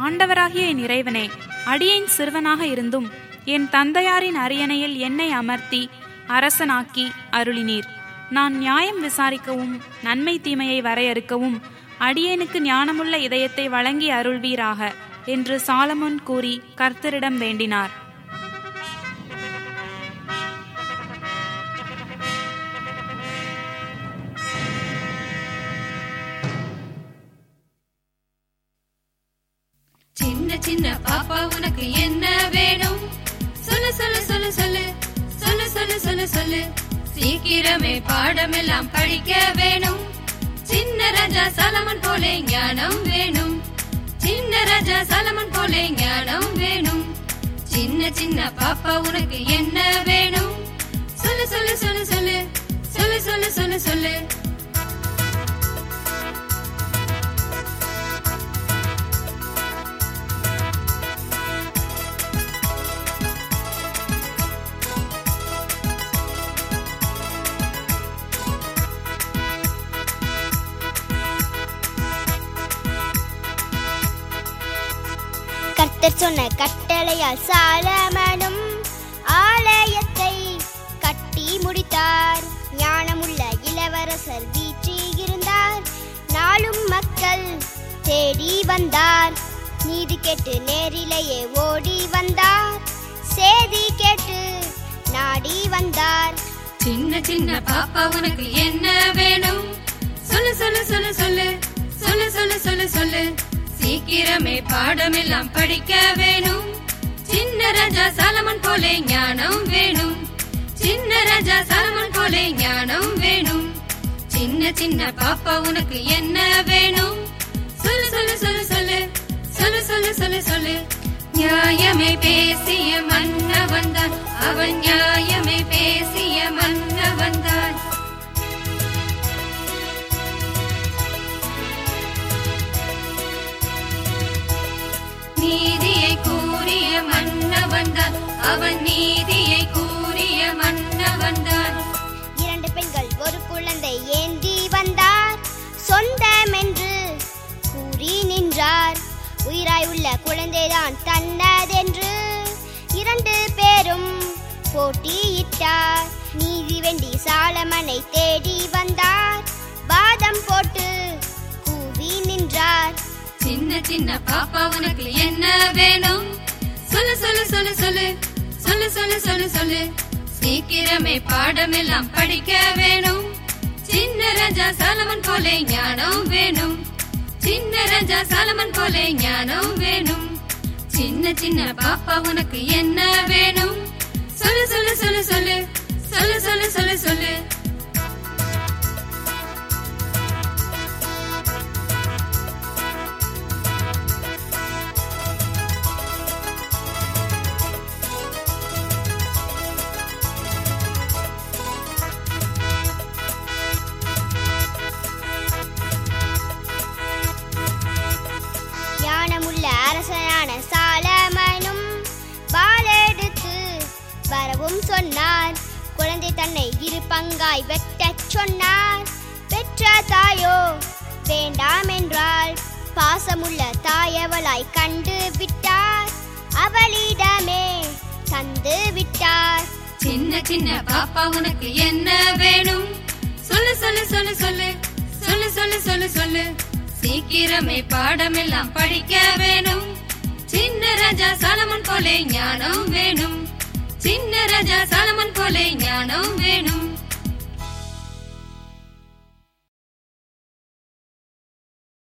ஆண்டவராகிய என் இறைவனே அடியேன் சிறுவனாக இருந்தும் என் தந்தையாரின் அரியணையில் என்னை அமர்த்தி அரசனாக்கி அருளினீர் நான் நியாயம் விசாரிக்கவும் நன்மை தீமையை வரையறுக்கவும் அடியேனுக்கு ஞானமுள்ள இதயத்தை வழங்கி அருள்வீராக என்று சாலமோன் கூறி கர்த்தரிடம் வேண்டினார் சின்ன சின்ன பாப்பா உனக்கு என்ன வேணும் சொல்லு சொல்லு சொல்லு சொல்லு சொல்லு சொல்லு சொல்லு சொல்லு சீக்கிரமே பாடமெல்லாம் படிக்க வேணும் சின்ன ராஜா சலமன் போலே ஞானம் வேணும் சின்ன ராஜா சலமன் போலே ஞானம் வேணும் சின்ன சின்ன பாப்பா உனக்கு என்ன வேணும் சொல்லு சொல்லு சொல்லு சொல்லு சொல்லு சொல்லு சொல்லு சொல்லு கர்த்தர் சொன்ன கட்டளையால் சாலமனும் ஆலயத்தை கட்டி முடித்தார் ஞானமுள்ள இளவரசர் வீற்றிருந்தார் நாளும் மக்கள் தேடி வந்தார் நீதி கேட்டு நேரிலேயே ஓடி வந்தார் சேதி கேட்டு நாடி வந்தார் சின்ன சின்ன பாப்பா உனக்கு என்ன வேணும் சொல்லு சொல்லு சொல்லு சொல்லு சொல்லு சொல்லு சொல்லு சொல்லு சீக்கிரமே பாடமெல்லாம் படிக்க வேணும் சின்ன ராஜா சாலமன் போலே ஞானம் வேணும் சின்ன ராஜா சாலமன் போலே ஞானம் வேணும் சின்ன சின்ன பாப்பா உனக்கு என்ன வேணும் சொல்லு சொல்லு சொல்லு சொல்லு சொல்லு சொல்லு சொல்லு சொல்லு நியாயமே பேசிய மன்னவன் தான் அவன் நியாயமே பேசிய மன்னவன் தான் நீதியை கூறிய மன்னவன் தான் அவன் நீதியை கூறிய மன்னவன் தான் இரண்டு பெண்கள் ஒரு குழந்தை ஏந்தி வந்தார் சொந்தம் என்று கூறி நின்றார் உயிராய் உள்ள குழந்தைதான் தன்னதென்று இரண்டு பேரும் போட்டியிட்டார் நீதி வேண்டி சாலமனை தேடி வந்தார் வாதம் போட்டு கூவி நின்றார் சின்ன சின்ன பாப்பா உனக்கு என்ன வேணும் சொல்லு சொல்லு சொல்லு சொல்லு சொல்லு சொல்லு சொல்லு சொல்லு சீக்கிரமே பாடமெல்லாம் படிக்க வேணும் சின்ன ராஜா சாலமன் போலே ஞானம் வேணும் சின்ன ராஜா சாலமன் போலே ஞானம் வேணும் சின்ன சின்ன பாப்பா உனக்கு என்ன வேணும் சொல்லு சொல்லு சொல்லு சொல்லு சொல்லு சொல்லு சொல்லு சொல்லு ஞானமுள்ள அரசனான சாலமனும் வாளெடுத்து வரவும் சொன்னார் குழந்தை தன்னை இரு பங்காய் வெட்டச் சொன்னார் பெற்ற தாயோ வேண்டாம் என்றாள் பாசமுள்ள தாயவளாய் கண்டு விட்டார் அவளிடமே தந்து விட்டார் சின்ன சின்ன பாப்பா உனக்கு என்ன வேணும் சொல்லு சொல்லு சொல்லு சொல்லு சொல்லு சொல்லு சொல்லு சொல்லு சீக்கிரமே பாடமெல்லாம் படிக்க வேணும் சின்ன ராஜா சாலமன் போலே ஞானம் வேணும் சின்ன ராஜா சாலமன் போலே ஞானம் வேணும்